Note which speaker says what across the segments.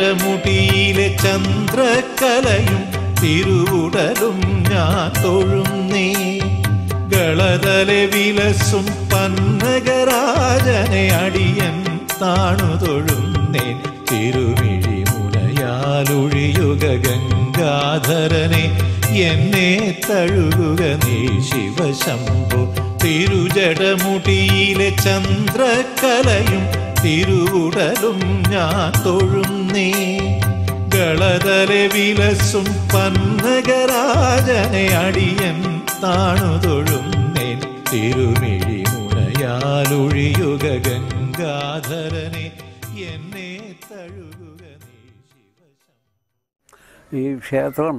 Speaker 1: തിരുജടമുടിയിലെ ചന്ദ്രക്കലയും തിരുവുടലും ഞാൻ തൊഴുന്നേ ഗളതലെ വിലസും പന്നകരാജനെ അടിയൻ താണു തൊഴുന്നേൻ തിരുമിഴി മുനയാലൊഴിയുക ഗംഗാധരനെ എന്നെ തഴുകുക നീ ശിവശംഭു തിരുജടമുടിയിലെ ചന്ദ്രക്കലയും തിരുവുടലും ഞാൻ തൊഴുന്നേ ഗളതലെ വിലസും പന്നകരാജനെ അടിയൻ താണു തൊഴുന്നേൻ തിരുമിഴി മുനയാലൊഴിയുക ഗംഗാധരനെ എന്നെ തഴുകുക നീ ശിവശം
Speaker 2: ഈ ക്ഷേത്രം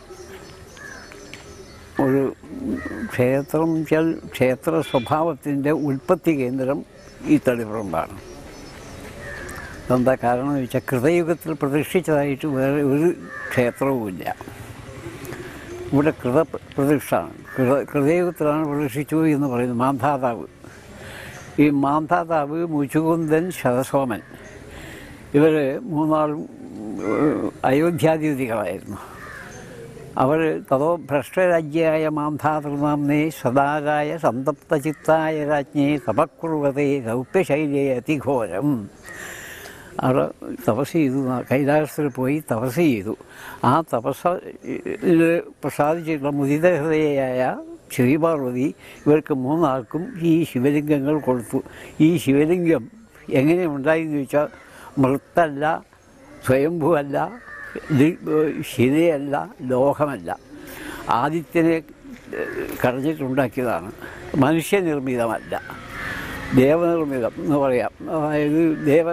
Speaker 2: ഒരു ക്ഷേത്രം വെച്ചാൽ ക്ഷേത്ര സ്വഭാവത്തിൻ്റെ ഉൽപ്പത്തി കേന്ദ്രം ഈ തളിപ്പറമ്പാണ് എന്താ കാരണം എന്ന് വെച്ചാൽ കൃതയുഗത്തിൽ പ്രതിഷ്ഠിച്ചതായിട്ട് വേറെ ഒരു ക്ഷേത്രവുമില്ല ഇവിടെ കൃത പ്രതിഷ്ഠാണ് കൃത കൃതയുഗത്തിലാണ് പ്രതിഷ്ഠിച്ചു എന്ന് പറയുന്നത് മാന്ധാതാവ് ഈ മാന്ധാതാവ് മുച്ചുകുന്ദൻ ശതസോമൻ ഇവർ മൂന്നാളും ഏഹ്, അയോധ്യാധിപതികളായിരുന്നു അവർ തതോ ഭ്രഷ്ടരാജ്യായ മാന്ധാതൃനാംനെ സദാരായ സന്തപ്തചിത്തായ രാജ്ഞെ തപക്കുറുവതേ രൗപ്യശൈലേ അതിഘോരം അവിടെ തപസ് ചെയ്തു കൈലാസത്തിൽ പോയി തപസ് ചെയ്തു ആ തപസ് പ്രസാദിച്ചിട്ടുള്ള മുദിതഹൃദയായ ശ്രീപാർവതി ഇവർക്ക് മൂന്നാൾക്കും ഈ ശിവലിംഗങ്ങൾ കൊടുത്തു ഈ ശിവലിംഗം എങ്ങനെ ഉണ്ടായെന്ന് ചോദിച്ചാൽ മൃത്തല്ല സ്വയംഭുവല്ല ലി- ശിലയല്ല ലോഹമല്ല ആദിത്യനെ ഏഹ്, കടഞ്ഞിട്ടുണ്ടാക്കിയതാണ് മനുഷ്യനിർമ്മിതമല്ല ദേവനിർമ്മിതം എന്ന് പറയാം അതായത് ദേവ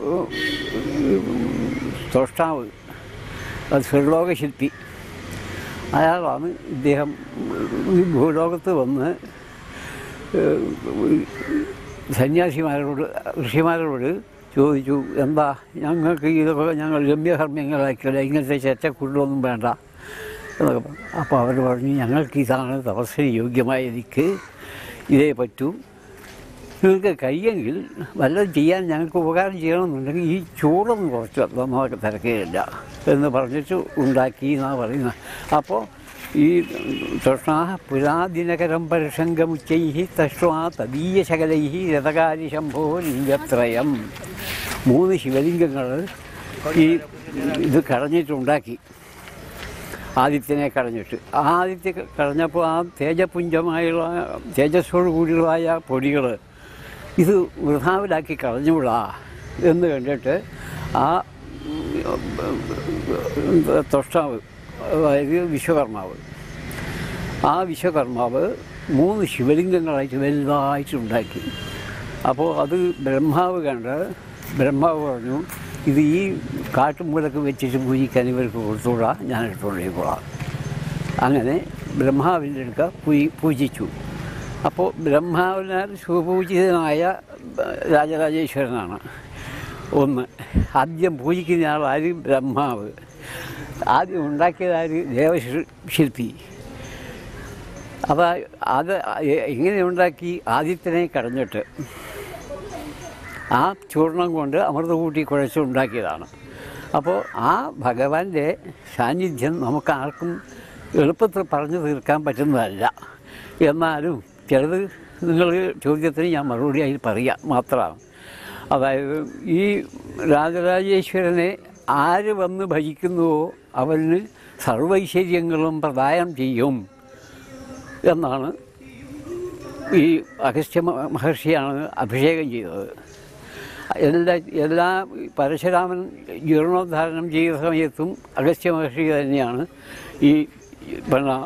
Speaker 2: തൊഷ്ടാവ് അത് സ്വർലോകശില്പി അയാളാണ് ഇദ്ദേഹം ഈ ഭൂലോകത്ത് വന്ന് ഏഹ്, സന്യാസിമാരോട് ഋഷിമാരോട് ചോദിച്ചു എന്താ ഞങ്ങൾക്ക് ഇതൊക്കെ ഞങ്ങൾ രമ്യകർമ്മ്യങ്ങളാക്കില്ല ഇങ്ങനത്തെ ചെറ്റക്കുള്ളൊന്നും വേണ്ട എന്നൊക്കെ പറഞ്ഞു അപ്പോൾ അവർ പറഞ്ഞു ഞങ്ങൾക്ക് ഇതാണ് തപസ്സിന് യോഗ്യമായ എനിക്ക് ഇതേ പറ്റൂ നിങ്ങൾക്ക് കഴിയെങ്കിൽ വല്ലതും ചെയ്യാൻ ഞങ്ങൾക്ക് ഉപകാരം ചെയ്യണമെന്നുണ്ടെങ്കിൽ ഈ ചൂടൊന്നും കുറച്ച് നമുക്ക് തിരക്കുകയില്ല എന്ന് പറഞ്ഞിട്ട് ഉണ്ടാക്കി എന്നാണ് പറയുന്നത് അപ്പോൾ ഈ തൃഷ്ണ പുരാദിനകരം പരിഷംഗമുച്ചൈ തഷ്ണ തദീയ ശകലൈ രഥകാരി ശംഭോ ലിംഗത്രയം മൂന്ന് ശിവലിംഗങ്ങൾ ഈ ഇത് കടഞ്ഞിട്ടുണ്ടാക്കി ആദിത്യനെ കടഞ്ഞിട്ട് ആ ആദിത്യ കടഞ്ഞപ്പോൾ ആ തേജപുഞ്ചമായുള്ള തേജസ്സോടു കൂടിയതായ പൊടികൾ ഇത് വൃഥാവിലാക്കി കളഞ്ഞുകൂടാ എന്ന് കണ്ടിട്ട് ആ തൊഷ്ടാവ് അതായത് വിശ്വകർമാവ് ആ വിശ്വകർമാവ് മൂന്ന് ശിവലിംഗങ്ങളായിട്ട് വലുതായിട്ട് ഉണ്ടാക്കി അപ്പോൾ അത് ബ്രഹ്മാവ് കണ്ട് ബ്രഹ്മാവ് പറഞ്ഞു ഇത് ഈ കാട്ടുമൂലക്ക് വെച്ചിട്ട് പൂജിക്കാൻ ഇവർക്ക് കൊടുത്തുകൂടാ ഞാൻ എടുത്തുകൊണ്ടേക്കൂടാ അങ്ങനെ ബ്രഹ്മാവിൻ്റെ അടുക്ക പൂജി പൂജിച്ചു അപ്പോൾ ബ്രഹ്മാവിനാൽ സുപൂജിതനായ രാജരാജേശ്വരനാണ് ഒന്ന് ആദ്യം പൂജിക്കുന്ന ആൾ ആര് ബ്രഹ്മാവ് ആദ്യം ഉണ്ടാക്കിയത് ആര് ദേവശില്പി അപ്പോൾ അത് എങ്ങനെ ഉണ്ടാക്കി ആദിത്യനെ കടഞ്ഞിട്ട് ആ ചൂർണം കൊണ്ട് അമൃത കൂട്ടി കുഴച്ച് ഉണ്ടാക്കിയതാണ് അപ്പോൾ ആ ഭഗവാന്റെ സാന്നിധ്യം നമുക്ക് ആർക്കും എളുപ്പത്തിൽ പറഞ്ഞു തീർക്കാൻ പറ്റുന്നതല്ല എന്നാലും ചിലത് നിങ്ങൾ ചോദ്യത്തിന് ഞാൻ മറുപടിയായി പറയാം മാത്രമാണ് അതായത് ഈ രാജരാജേശ്വരനെ ആര് വന്ന് ഭജിക്കുന്നുവോ അവന് സർവൈശ്വര്യങ്ങളും പ്രദാനം ചെയ്യും എന്നാണ് ഈ അഗസ്ത്യ മ- മഹർഷിയാണ് അഭിഷേകം ചെയ്തത് എല്ലാ എല്ലാ പരശുരാമൻ ജീർണോദ്ധാരണം ചെയ്ത സമയത്തും അഗസ്ത്യ മഹർഷി തന്നെയാണ് ഈ പിന്നെ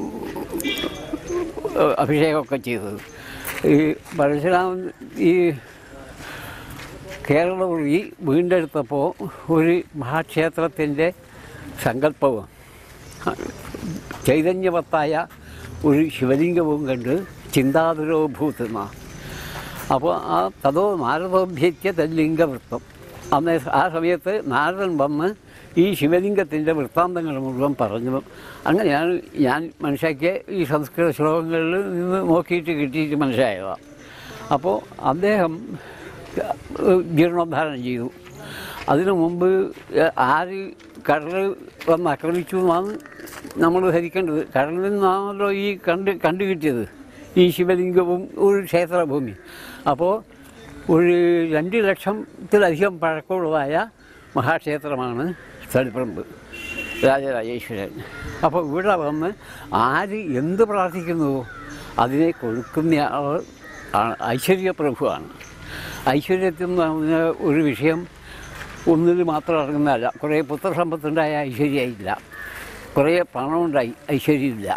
Speaker 2: അഭിഷേകമൊക്കെ ചെയ്തത് ഈ പരശുരാമൻ ഈ കേരളമുറി വീണ്ടെടുത്തപ്പോൾ ഒരു മഹാക്ഷേത്രത്തിൻ്റെ സങ്കല്പവും ചൈതന്യവത്തായ ഒരു ശിവലിംഗവും കണ്ട് ചിന്താതുരോ ഭൂത്തുന്ന അപ്പോൾ ആ തതോ നാരദോഭ്യത്യ തല്ലിംഗവൃത്തം അന്ന് ആ സമയത്ത് നാരദൻ വന്ന് ഈ ശിവലിംഗത്തിൻ്റെ വൃത്താന്തങ്ങൾ മുഴുവൻ പറഞ്ഞു അങ്ങനെയാണ് ഞാൻ മനസ്സിലാക്കിയ ഈ സംസ്കൃത ശ്ലോകങ്ങളിൽ നിന്ന് നോക്കിയിട്ട് കിട്ടിയിട്ട് മനസ്സിലായതാണ് അപ്പോൾ അദ്ദേഹം ജീർണോദ്ധാരണം ചെയ്തു അതിനു മുമ്പ് ഏഹ്, ആര് കടൽ വന്ന് ആക്രമിച്ചു എന്നാണ് നമ്മൾ ധരിക്കേണ്ടത് കടലിൽ നിന്നാണല്ലോ ഈ കണ്ട് കണ്ടു കിട്ടിയത് ഈ ശിവലിംഗവും ഒരു ക്ഷേത്രഭൂമി അപ്പോൾ ഒരു രണ്ട് ലക്ഷത്തിലധികം പഴക്കമുള്ളതായ മഹാക്ഷേത്രമാണ് തളിപ്പറമ്പ് രാജരാജേശ്വരൻ അപ്പോൾ ഇവിടെ വന്ന് ആര് എന്ത് പ്രാർത്ഥിക്കുന്നുവോ അതിനെ കൊടുക്കുന്ന ആൾ ആണ് ഐശ്വര്യപ്രഭുവാണ് ഐശ്വര്യത്തിൽ എന്ന് പറഞ്ഞ ഒരു വിഷയം ഒന്നിൽ മാത്രം ഇറങ്ങുന്നതല്ല കുറേ പുത്രസമ്പത്തുണ്ടായ ഐശ്വര്യമില്ല കുറേ പണമുണ്ടായി ഐശ്വര്യമില്ല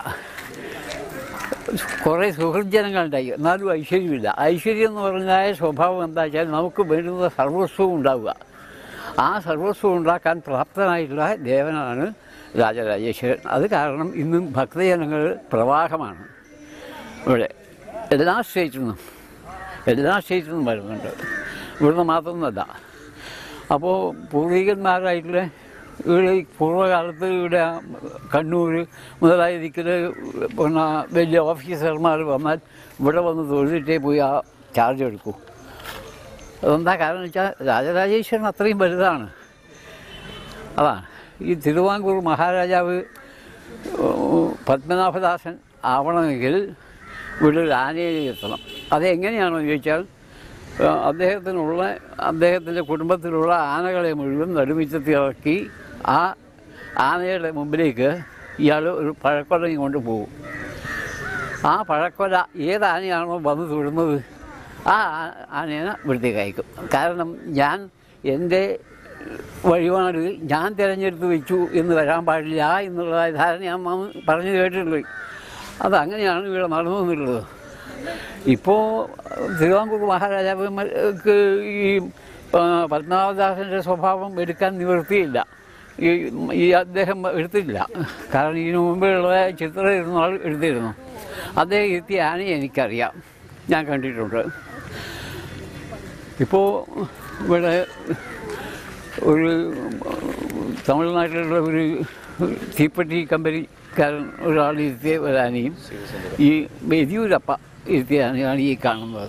Speaker 2: കുറേ സുഹൃജനങ്ങളുണ്ടായി എന്നാലും ഐശ്വര്യമില്ല ഐശ്വര്യം എന്ന് പറഞ്ഞാൽ സ്വഭാവം എന്താ വെച്ചാൽ നമുക്ക് വേണ്ടുന്ന സർവസ്വവും ഉണ്ടാവുക ആ സർവസ്വം ഉണ്ടാക്കാൻ പ്രാപ്തനായിട്ടുള്ള ദേവനാണ് രാജരാജേശ്വരൻ അത് കാരണം ഇന്നും ഭക്തജനങ്ങൾ പ്രവാഹമാണ് ഇവിടെ എല്ലാ സ്റ്റേറ്റിൽ നിന്നും എല്ലാ സ്റ്റേറ്റിൽ നിന്നും വരുന്നുണ്ട് ഇവിടുന്ന് മാത്രമൊന്നുമല്ല അപ്പോൾ പൂർവികന്മാരായിട്ടുള്ള ഇവിടെ ഈ പൂർവ്വകാലത്ത് ഇവിടെ കണ്ണൂർ മുതലായ ദിക്കിൽ പിന്നെ വലിയ ഓഫീസർമാർ വന്നാൽ ഇവിടെ വന്ന് തൊഴിലിട്ടേ പോയി ആ ചാർജ് എടുക്കൂ അതെന്താ കാരണം വെച്ചാൽ രാജരാജേശ്വരൻ അത്രയും വലുതാണ് അതാണ് ഈ തിരുവാങ്കൂർ മഹാരാജാവ് ഏഹ്, പത്മനാഭദാസൻ ആവണമെങ്കിൽ ഇവിടെ ഒരു ആനയെ എത്തണം അതെങ്ങനെയാണെന്ന് ചോദിച്ചാൽ ഏഹ്, അദ്ദേഹത്തിനുള്ള അദ്ദേഹത്തിൻ്റെ കുടുംബത്തിലുള്ള ആനകളെ മുഴുവൻ നടുമിച്ചത്തിൽ ഇറക്കി ആ ആനയുടെ മുമ്പിലേക്ക് ഇയാൾ ഒരു പഴക്കൊലയും കൊണ്ട് പോകും ആ പഴക്കൊല ഏത് ആനയാണോ വന്ന് തൊടുന്നത് ആ ആ- ആനേനെ ഇവിടത്തേക്ക് അയക്കും കാരണം ഞാൻ എൻ്റെ വഴിപാട് ഞാൻ തിരഞ്ഞെടുത്ത് വെച്ചു എന്ന് വരാൻ പാടില്ല എന്നുള്ള ധാരണ ഞാൻ വന്ന് പറഞ്ഞു കേട്ടിട്ടുണ്ട് അത് അങ്ങനെയാണ് ഇവിടെ നടന്നു വന്നിട്ടുള്ളത് ഇപ്പോൾ തിരുവാങ്കൂർ മഹാരാജാക്കന്മാർക്ക് ഈ ആ, പത്മനാഭദാസൻ്റെ സ്വഭാവം എടുക്കാൻ നിവൃത്തിയില്ല ഈ ഈ അദ്ദേഹം എടുത്തില്ല കാരണം ഇതിനു മുമ്പുള്ള ചിത്രം ഇരുന്ന ആൾ എടുത്തിരുന്നു അദ്ദേഹം എത്തിയ ആനയെ എനിക്കറിയാം ഞാൻ കണ്ടിട്ടുണ്ട് ഇപ്പോൾ ഇവിടെ ഒരു തമിഴ്നാട്ടിലുള്ള ഒരു തീപ്പെട്ടി കമ്പനിക്കാരൻ ഒരാൾ ഇരുത്തിയ ഒരു ആനയും ഈ യെദ്യൂരപ്പ ഇരുത്തിയ ആനയാണ് ഈ കാണുന്നത്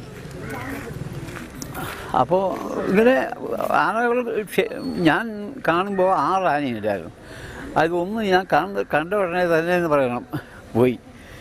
Speaker 2: അപ്പോൾ ഇങ്ങനെ ആനകൾ ക്ഷേ- ഞാൻ കാണുമ്പോൾ ആറ് ആനയുണ്ടായിരുന്നു അതൊന്ന് ഞാൻ കണ്ട് കണ്ട ഉടനെ തന്നെ എന്ന് പറയണം പോയി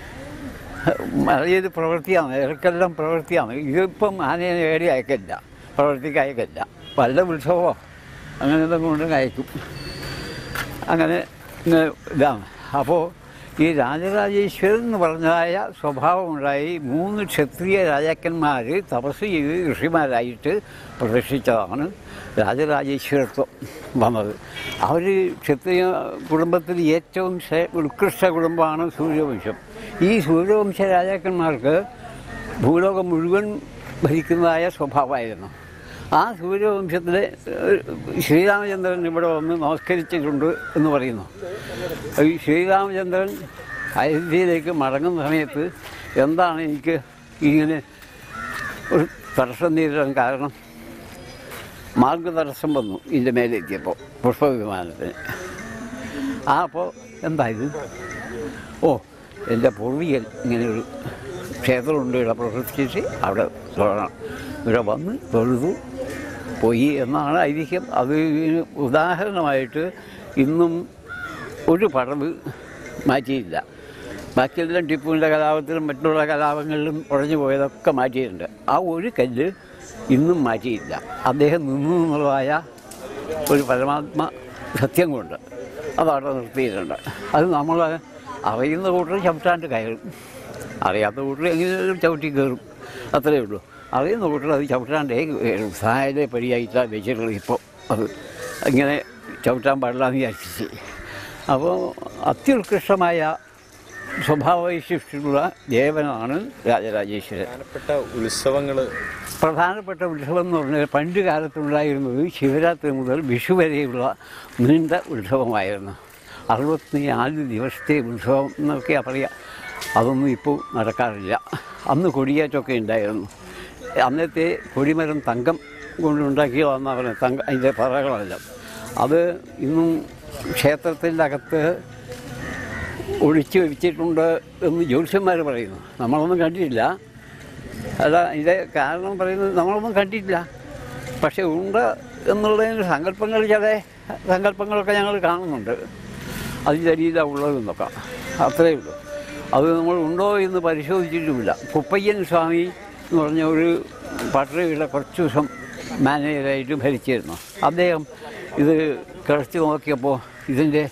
Speaker 2: വലിയൊരു പ്രവൃത്തിയാണ് ഇറക്കെല്ലാം പ്രവൃത്തിയാണ് ഇതിപ്പം ആനയെ ഏടി അയക്കില്ല പ്രവൃത്തിക്ക് അയക്കില്ല വല്ല ഉത്സവമോ അങ്ങനെ എന്തെങ്കിലും കൊണ്ട് അയക്കും അങ്ങനെ ഇങ്ങനെ ഇതാണ് അപ്പോൾ ഈ രാജരാജേശ്വരൻ എന്ന് പറഞ്ഞതായ സ്വഭാവമുണ്ടായി മൂന്ന് ക്ഷത്രിയ രാജാക്കന്മാർ തപസ് ചെയ്ത് ഋഷിമാരായിട്ട് പ്രതിഷ്ഠിച്ചതാണ് രാജരാജേശ്വരത്വം വന്നത് അവർ ക്ഷത്രിയ കുടുംബത്തിൽ ഏറ്റവും ശ്രേ- ഉത്കൃഷ്ട കുടുംബമാണ് സൂര്യവംശം ഈ സൂര്യവംശ രാജാക്കന്മാർക്ക് ഭൂലോകം മുഴുവൻ ഭരിക്കുന്നതായ സ്വഭാവമായിരുന്നു ആ സൂര്യവംശത്തിലെ ഏഹ്, ശ്രീരാമചന്ദ്രൻ ഇവിടെ വന്ന് നമസ്കരിച്ചിട്ടുണ്ട് എന്ന് പറയുന്നു ഈ ശ്രീരാമചന്ദ്രൻ അയോധ്യയിലേക്ക് മടങ്ങുന്ന സമയത്ത് എന്താണ് എനിക്ക് ഇങ്ങനെ ഒരു തടസ്സം നേരിടാൻ കാരണം മാർഗതടസ്സം വന്നു ഇതിൻ്റെ മേലെത്തിയപ്പോൾ പുഷ്പവിമാനത്തിന് ആ അപ്പോൾ എന്തായത് ഓ എൻ്റെ പൂർവികൻ ഇങ്ങനെയൊരു ക്ഷേത്രമുണ്ട് ഇവിടെ പ്രവർത്തിച്ച് അവിടെ തൊഴണം ഇവിടെ വന്ന് തൊഴുതു പോയി എന്നാണ് ഐതിഹ്യം അത് ഇതിന് ഉദാഹരണമായിട്ട് ഇന്നും ഒരു പടവ് മാറ്റിയില്ല ബാക്കിയെല്ലാം ടിപ്പുവിൻ്റെ കലാപത്തിലും മറ്റുള്ള കലാപങ്ങളിലും ഉടഞ്ഞു പോയതൊക്കെ മാറ്റിയിട്ടുണ്ട് ആ ഒരു കല്ല് ഇന്നും മാറ്റിയില്ല അദ്ദേഹം നിന്നു എന്നുള്ളതായ ഒരു പരമാത്മ സത്യം കൊണ്ട് അതവിടെ നിർത്തിയിട്ടുണ്ട് അത് നമ്മൾ അറിയുന്ന കൂട്ടർ ചവിട്ടാണ്ട് കയറും അറിയാത്ത കൂട്ടർ എങ്ങനെയും ചവിട്ടി കയറും അത്രയേ ഉള്ളൂ അറിയുന്ന കൂട്ടർ അത് ചവിട്ടാണ്ടേ കയറും സായലെ പടിയായിട്ടാണ് വെച്ചിട്ടുള്ളത് ഇപ്പോൾ അത് ഇങ്ങനെ ചവിട്ടാൻ പാടില്ല എന്ന് വിചാരിച്ചിട്ട് അപ്പോൾ അത്യുത്കൃഷ്ടമായ സ്വഭാവവൈശിഷ്ടിയുള്ള ദേവനാണ് രാജരാജേശ്വരൻ
Speaker 3: പ്രധാനപ്പെട്ട ഉത്സവങ്ങൾ
Speaker 2: പ്രധാനപ്പെട്ട ഉത്സവം എന്ന് പറഞ്ഞാൽ പണ്ട് കാലത്തുണ്ടായിരുന്നത് ശിവരാത്രി മുതൽ വിഷു വരെയുള്ള നീണ്ട ഉത്സവമായിരുന്നു അറുപത്തിനാല് ദിവസത്തെ ഉത്സവം എന്നൊക്കെയാണ് പറയുക അതൊന്നും ഇപ്പോൾ നടക്കാറില്ല അന്ന് കൊടിയേറ്റമൊക്കെ ഉണ്ടായിരുന്നു അന്നത്തെ കൊടിമരം തങ്കം കൊണ്ടുണ്ടാക്കിയതാണെന്നാണ് പറയുന്നത് തങ്ക അതിൻ്റെ പറകളെല്ലാം അത് ഇന്നും ക്ഷേത്രത്തിൻ്റെ അകത്ത് ഒഴിച്ചു വെച്ചിട്ടുണ്ട് എന്ന് ജ്യോത്സ്യന്മാർ പറയുന്നു നമ്മളൊന്നും കണ്ടിട്ടില്ല അല്ല ഇതിൻ്റെ കാരണം പറയുന്നത് നമ്മളൊന്നും കണ്ടിട്ടില്ല പക്ഷേ ഉണ്ട എന്നുള്ളതിന് സങ്കല്പങ്ങൾ ചില സങ്കല്പങ്ങളൊക്കെ ഞങ്ങൾ കാണുന്നുണ്ട് അത് ശരീരം ഉള്ളതെന്നൊക്കെ അത്രയേ ഉള്ളൂ അത് നമ്മൾ ഉണ്ടോ എന്ന് പരിശോധിച്ചിട്ടുമില്ല കുപ്പയ്യൻ സ്വാമി എന്ന് പറഞ്ഞ ഒരു പട്ടറയുടെ കുറച്ച് ദിവസം മാനേജറായിട്ട് ഭരിച്ചിരുന്നു അദ്ദേഹം ഇത് കിടച്ച് നോക്കിയപ്പോൾ ഇതിൻ്റെ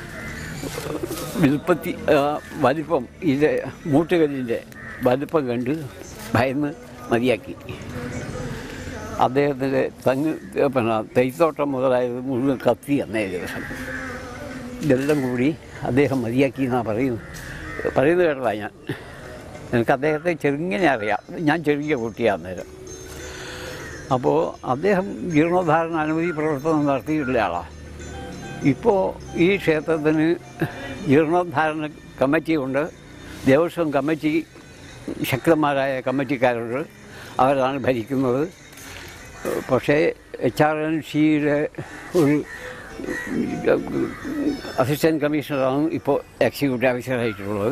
Speaker 2: വിൽപ്പത്തി ആ, വലിപ്പം ഇതിൻ്റെ മൂട്ടുകല്ലിൻ്റെ വലിപ്പം കണ്ട് ഭയന്ന് മതിയാക്കി അദ്ദേഹത്തിൻ്റെ തെങ്ങ് പിന്നെ തെയ്ത്തോട്ടം മുതലായത് മുഴുവൻ കത്തി അന്നേ ദിവസം ഇതെല്ലാം കൂടി അദ്ദേഹം മതിയാക്കി എന്നാണ് പറയുന്നത് പറയുന്നത് കേട്ടതാ ഞാൻ എനിക്ക് അദ്ദേഹത്തെ ചെറുങ്ങനെ അറിയാം ഞാൻ ചെറിയ കുട്ടിയാണ് അന്നേരം അപ്പോൾ അദ്ദേഹം ജീർണോദ്ധാരണ അനുമതി പ്രവർത്തനം നടത്തിയിട്ടുള്ള ആളാണ് ഇപ്പോൾ ഈ ക്ഷേത്രത്തിന് ജീർണോദ്ധാരണ കമ്മിറ്റിയുണ്ട് ദേവസ്വം കമ്മിറ്റി ശക്തന്മാരായ കമ്മിറ്റിക്കാരുണ്ട് അവരാണ് ഭരിക്കുന്നത് പക്ഷേ എച്ച് ആർ എൻ സിയുടെ ഒരു അസിസ്റ്റൻറ്റ് കമ്മീഷണറാണ് ഇപ്പോൾ എക്സിക്യൂട്ടീവ് ഓഫീസറായിട്ടുള്ളത്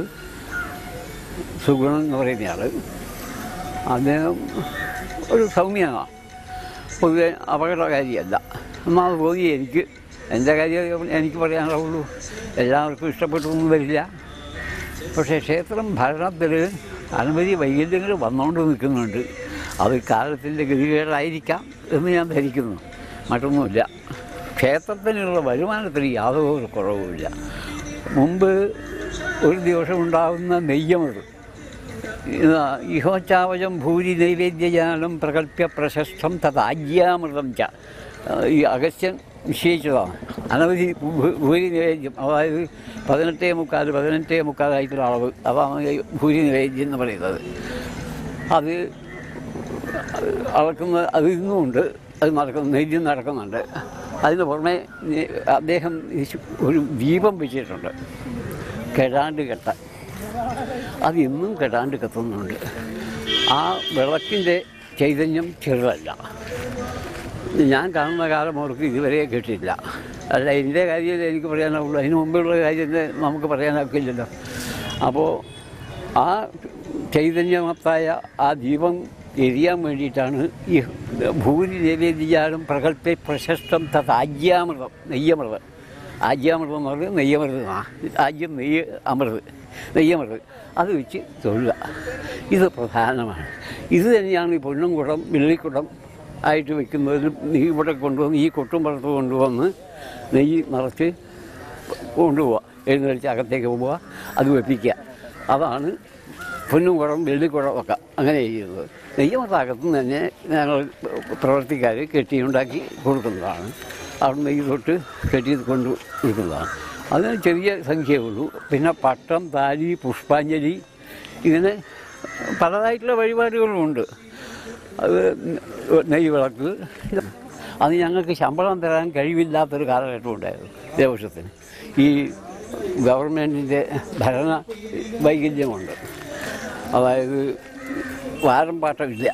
Speaker 2: സുഗുണൻ എന്ന് പറയുന്നയാൾ അദ്ദേഹം ഒരു സൗമ്യനാണ് പൊതുവെ അപകടകാരിയല്ല എന്നാൽ തോന്നി എനിക്ക് എൻ്റെ കാര്യം എനിക്ക് പറയാനുള്ളൂ എല്ലാവർക്കും ഇഷ്ടപ്പെട്ടൊന്നും വരില്ല പക്ഷേ ക്ഷേത്രം ഭരണത്തിൽ അനവധി വൈകല്യങ്ങൾ വന്നുകൊണ്ട് നിൽക്കുന്നുണ്ട് അത് കാലത്തിൻ്റെ ഗതികേടായിരിക്കാം എന്ന് ഞാൻ ധരിക്കുന്നു മറ്റൊന്നുമില്ല ക്ഷേത്രത്തിനുള്ള വരുമാനത്തിന് യാതൊരു കുറവുമില്ല മുമ്പ് ഒരു ദിവസം ഉണ്ടാകുന്ന നെയ്യമത് ഇഹോച്ചാവചം ഭൂരി നൈവേദ്യജാലം പ്രകല്പ്യ പ്രശസ്തം തഥാജ്യാമൃതം ച ഈ അഗസ്ത്യൻ നിശ്ചയിച്ചതാണ് അനവധി ഭൂ- ഭൂരി നിവേദ്യം അതായത് പതിനെട്ടേ മുക്കാൽ പതിനെട്ടേ മുക്കാലായിട്ടുള്ള അളവ് അതാണ് ഈ ഭൂരി നിവേദ്യം എന്ന് പറയുന്നത് അത് അളക്കുന്ന അത് ഇന്നുമുണ്ട് അത് നടക്കുന്നു നെയ്യം നടക്കുന്നുണ്ട് അതിന് പുറമെ നി- അദ്ദേഹം ഈ ഒരു ദീപം വെച്ചിട്ടുണ്ട് കെടാണ്ട് കെട്ടാൻ അത് ഇന്നും കെടാണ്ട് കത്തുന്നുണ്ട് ആ വിളക്കിൻ്റെ ചൈതന്യം ചെറുതല്ല ഞാൻ കാണുന്ന കാലം അവർക്ക് ഇതുവരെ കേട്ടില്ല അല്ല എൻ്റെ കാര്യം എനിക്ക് പറയാനാവുള്ളൂ അതിന് മുമ്പുള്ള കാര്യം നമുക്ക് പറയാനാക്കില്ലല്ലോ അപ്പോൾ ആ ചൈതന്യമത്തായ ആ ദീപം എരിയാൻ വേണ്ടിയിട്ടാണ് ഈ ഭൂരി നിവേദിച്ചാലും പ്രഗൽഭ പ്രശസ്തം തത് ആജ്യാമൃതം നെയ്യമൃതം ആജ്യാമൃതം എന്ന് പറഞ്ഞാൽ നെയ്യമൃതമാണ് ആജ്യം നെയ്യ് അമൃത് നെയ്യമൃത് അത് വെച്ച് തൊഴുക ഇത് പ്രധാനമാണ് ഇത് തന്നെയാണ് ഈ പൊന്നുംകുടം വെള്ളിക്കുടം ആയിട്ട് വെക്കുന്നതിൽ നെയ്യ് ഇവിടെ കൊണ്ടുവന്ന് ഈ കൊട്ടുംപുറത്ത് കൊണ്ടുവന്ന് നെയ്യ് നിറച്ച് കൊണ്ടുപോവുക എഴുന്നള്ളിച്ച് അകത്തേക്ക് പോവുക അത് വെപ്പിക്കുക അതാണ് പൊന്നും കുടം വെള്ളിക്കുടം ഒക്കെ അങ്ങനെ ചെയ്യുന്നത് നെയ്യമത്തകത്ത് തന്നെ ഞങ്ങൾ പ്രവർത്തിക്കാർ കെട്ടിയുണ്ടാക്കി കൊടുക്കുന്നതാണ് അവിടെ നെയ്യ് തൊട്ട് കെട്ടി കൊണ്ട് കൊടുക്കുന്നതാണ് അതിന് ചെറിയ സംഖ്യയേ ഉള്ളൂ പിന്നെ പട്ടം താലി പുഷ്പാഞ്ജലി ഇങ്ങനെ പലതായിട്ടുള്ള വഴിപാടുകളുമുണ്ട് അത് നെയ്യ് വിളക്ക് അത് ഞങ്ങൾക്ക് ശമ്പളം തരാൻ കഴിവില്ലാത്തൊരു കാലഘട്ടം ഉണ്ടായിരുന്നു ദേവസ്വത്തിന് ഈ ഗവൺമെൻറ്റിൻ്റെ ഭരണ വൈകല്യമുണ്ട് അതായത് വാരം പാട്ടമില്ല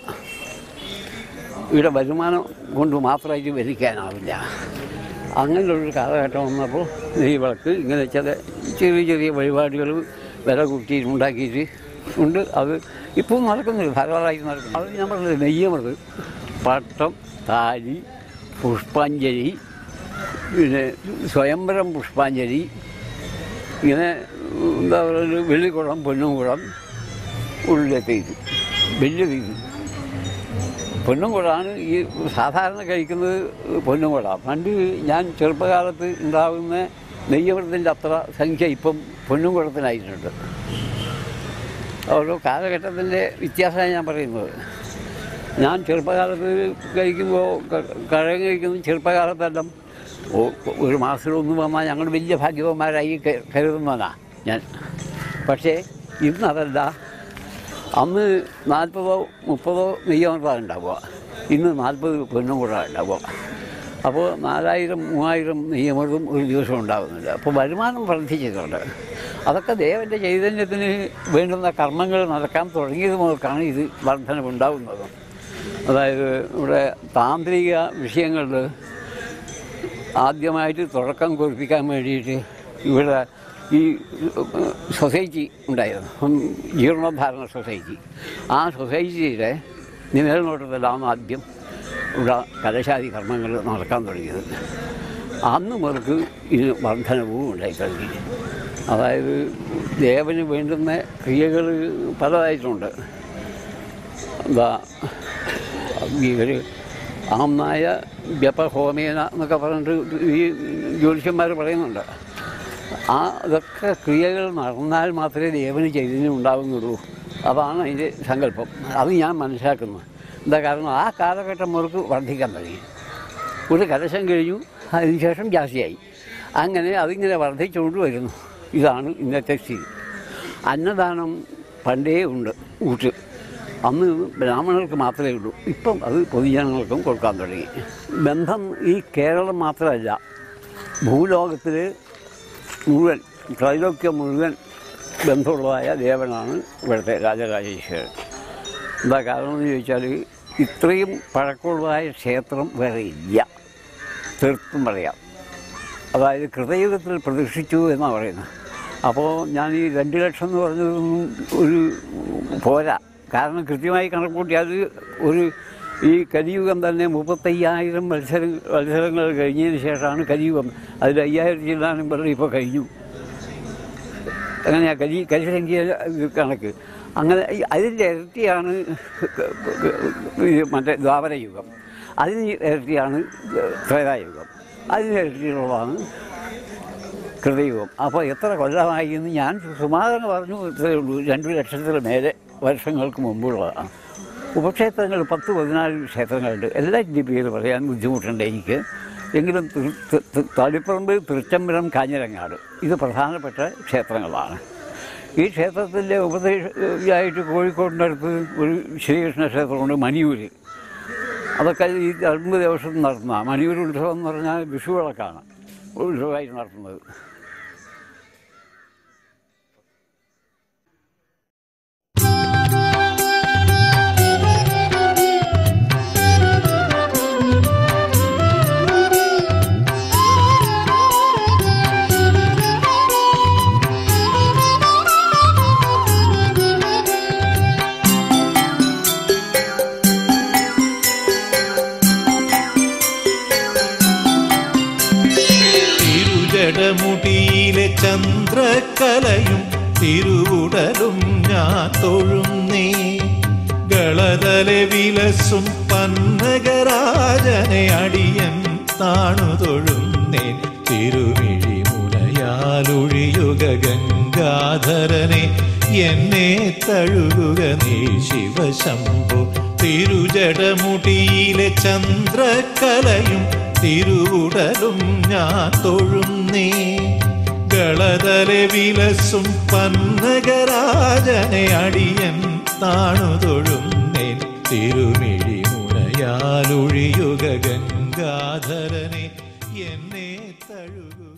Speaker 2: ഇവിടെ വരുമാനം കൊണ്ട് മാത്രമായിട്ട് ഭരിക്കാനാവില്ല അങ്ങനെയുള്ളൊരു കാലഘട്ടം വന്നപ്പോൾ നെയ്യ് വിളക്ക് ഇങ്ങനെ ചില ചെറിയ ചെറിയ വഴിപാടുകൾ വില കൂട്ടി ഉണ്ടാക്കിയിട്ട് ഉണ്ട് അത് ഇപ്പോൾ നടക്കുന്നില്ല ധാരാളമായിട്ട് നടക്കുന്നു അത് ഞാൻ പറഞ്ഞത് നെയ്യമത് പട്ടം താലി പുഷ്പാഞ്ജലി പിന്നെ സ്വയംവരം പുഷ്പാഞ്ജലി ഇങ്ങനെ എന്താ പറയുക വെള്ളിക്കുളം പൊന്നുംകുളം ഉള്ളിലെ തീര് വലിയ തീര് പൊന്നുംകുളമാണ് ഈ സാധാരണ കഴിക്കുന്നത് പൊന്നുംകുള പണ്ട് ഞാൻ ചെറുപ്പകാലത്ത് ഉണ്ടാകുന്ന നെയ്യമൃത്തിൻ്റെ അത്ര സംഖ്യ ഇപ്പം പൊന്നുംകുളത്തിനായിട്ടുണ്ട് ഓരോ കാലഘട്ടത്തിൻ്റെ വ്യത്യാസമാണ് ഞാൻ പറയുന്നത് ഞാൻ ചെറുപ്പകാലത്ത് കഴിക്കുമ്പോൾ കഴങ്ങ് കഴിക്കുന്നത് ചെറുപ്പകാലത്തെല്ലാം ഓ- ഒരു മാസത്തിലൊന്നും വന്നാൽ ഞങ്ങൾ വലിയ ഭാഗ്യവന്മാരായി ക- കരുതുന്നതാണ് ഞാൻ പക്ഷേ ഇന്ന് അതല്ല അന്ന് നാൽപ്പതോ മുപ്പതോ നെയ്യമൃതാണ് ഉണ്ടാവുക ഇന്ന് നാൽപ്പത് പൊന്നും കൂടെ ഉണ്ടാവുക അപ്പോൾ നാലായിരം മൂവായിരം നെയ്യമൃതും ഒരു ദിവസം ഉണ്ടാകുന്നില്ല അപ്പോൾ വരുമാനം വർദ്ധിച്ചിട്ടുണ്ട് അതൊക്കെ ദേവൻ്റെ ചൈതന്യത്തിന് വേണ്ടുന്ന കർമ്മങ്ങൾ നടക്കാൻ തുടങ്ങിയത് മുതൽക്കാണ് ഇത് വർധനവുണ്ടാകുന്നത് അതായത് ഇവിടെ താന്ത്രിക വിഷയങ്ങളിൽ ആദ്യമായിട്ട് തുടക്കം കുറിപ്പിക്കാൻ വേണ്ടിയിട്ട് ഇവിടെ ഈ സൊസൈറ്റി ഉണ്ടായിരുന്നു ഉം, ജീർണോദ്ധാരണ സൊസൈറ്റി ആ സൊസൈറ്റിയുടെ നിലനിർത്തലാണ് ആദ്യം ഉള്ള കലശാദി കർമ്മങ്ങൾ നടക്കാൻ തുടങ്ങിയത് അന്ന് മുതൽക്ക് ഇതിന് വർധനവും ഉണ്ടായി തുടങ്ങി അതായത് ദേവന് വേണ്ടുന്ന ക്രിയകൾ പലതായിട്ടുണ്ട് എന്താ ഇവർ ആമ്നായ വ്യപഹോമേന എന്നൊക്കെ പറഞ്ഞിട്ട് ഈ ജ്യോതിഷന്മാർ പറയുന്നുണ്ട് ആ ഇതൊക്കെ ക്രിയകൾ നടന്നാൽ മാത്രമേ ദേവന് ചൈതന്യം ഉണ്ടാകുന്നുള്ളൂ അതാണ് അതിൻ്റെ സങ്കല്പം അത് ഞാൻ മനസ്സിലാക്കുന്നത് എന്താ കാരണം ആ കാലഘട്ടം മുതൽക്ക് വർദ്ധിക്കാൻ തുടങ്ങി ഒരു കലശം കഴിഞ്ഞു അതിനുശേഷം ജാസ്തിയായി അങ്ങനെ അതിങ്ങനെ വർദ്ധിച്ചുകൊണ്ട് വരുന്നു ഇതാണ് ഇന്നത്തെ സ്ഥിതി അന്നദാനം പണ്ടേ ഉണ്ട് ഊട്ട് അന്ന് ബ്രാഹ്മണർക്ക് മാത്രമേ ഉള്ളൂ ഇപ്പം അത് പൊതുജനങ്ങൾക്കും കൊടുക്കാൻ തുടങ്ങി ബന്ധം ഈ കേരളം മാത്രമല്ല ഭൂലോകത്തിൽ മുഴുവൻ ത്രൈലോക്യം മുഴുവൻ ബന്ധമുള്ളതായ ദേവനാണ് ഇവിടുത്തെ രാജരാജേശ്വരൻ എന്താ കാരണം എന്ന് ചോദിച്ചാൽ ഇത്രയും പഴക്കമുള്ളതായ ക്ഷേത്രം വേറെ ഇല്ല തീർത്തും പറയാം അതായത് കൃതയുഗത്തിൽ പ്രതിഷ്ഠിച്ചു എന്നാണ് പറയുന്നത് അപ്പോൾ ഞാൻ ഈ രണ്ട് ലക്ഷം എന്ന് പറഞ്ഞതൊന്നും ഒരു പോരാ കാരണം കൃത്യമായി കണക്ക് കൂട്ടിയാൽ ഒരു ഈ കലിയുഗം തന്നെ മുപ്പത്തയ്യായിരം മത്സരം മത്സരങ്ങൾ കഴിഞ്ഞതിന് ശേഷമാണ് കലിയുഗം അതിൽ അയ്യായിരത്തി ചില്ലാനും പറഞ്ഞ് ഇപ്പോൾ കഴിഞ്ഞു അങ്ങനെയാ കലി കലിസംഖ്യ കണക്ക് അങ്ങനെ ഈ അതിൻ്റെ ഇരട്ടിയാണ് ഈ മറ്റേ ദ്വാപരയുഗം അതിന് ഇരട്ടിയാണ് ത്രേതായുഗം അതിന് ഇരട്ടിയുള്ളതാണ് കൃതയുഗം അപ്പോൾ എത്ര കൊല്ലമായി എന്ന് ഞാൻ സുമാതന പറഞ്ഞു ഇത്രയേ ഉള്ളൂ രണ്ട് ലക്ഷത്തിന് മേലെ വർഷങ്ങൾക്ക് മുമ്പുള്ളതാണ് ഉപക്ഷേത്രങ്ങൾ പത്ത് പതിനാല് ക്ഷേത്രങ്ങളുണ്ട് എല്ലാറ്റിൻ്റെ പേര് പറയാൻ ബുദ്ധിമുട്ടുണ്ട് എനിക്ക് എങ്കിലും തൃ- ത- ത- തളിപ്പറമ്പ് തൃച്ചമ്പരം കാഞ്ഞിരങ്ങാട് ഇത് പ്രധാനപ്പെട്ട ക്ഷേത്രങ്ങളാണ് ഈ ക്ഷേത്രത്തിൻ്റെ ഉപദേശമായിട്ട് കോഴിക്കോടിൻ്റെ അടുത്ത് ഒരു ശ്രീകൃഷ്ണ ക്ഷേത്രമുണ്ട് മണിയൂർ അതൊക്കെ ഈ അറുപത് ദിവസം നടത്തുന്ന മണിയൂർ ഉത്സവം എന്ന് പറഞ്ഞാൽ വിഷുവിളക്കാണ് ഉത്സവമായിട്ട് നടത്തുന്നത്
Speaker 1: തിരുജടമുടിയിലെ ചന്ദ്രക്കലയും തിരുവുടലും ഞാൻ തൊഴുന്നേ ഗളതലെ വിലസും പന്നകരാജനെ അടിയൻ താണു തൊഴുന്നേൻ തിരുമിഴി മുലയാലൊഴിയുക ഗംഗാധരനെ എന്നെ തഴുകുക നീ ശിവശംഭു തിരുജടമുടിയിലെ ചന്ദ്രക്കലയും തിരുവുടലും ഞാൻ തൊഴുന്നേ ഗളതലെ വിലസും പന്നകരാജനെ അടിയൻ താണു തൊഴുന്നേൻ തിരുമിഴി മുനയാലൊഴിയുക ഗംഗാധരനെ എന്നെ തഴുകുക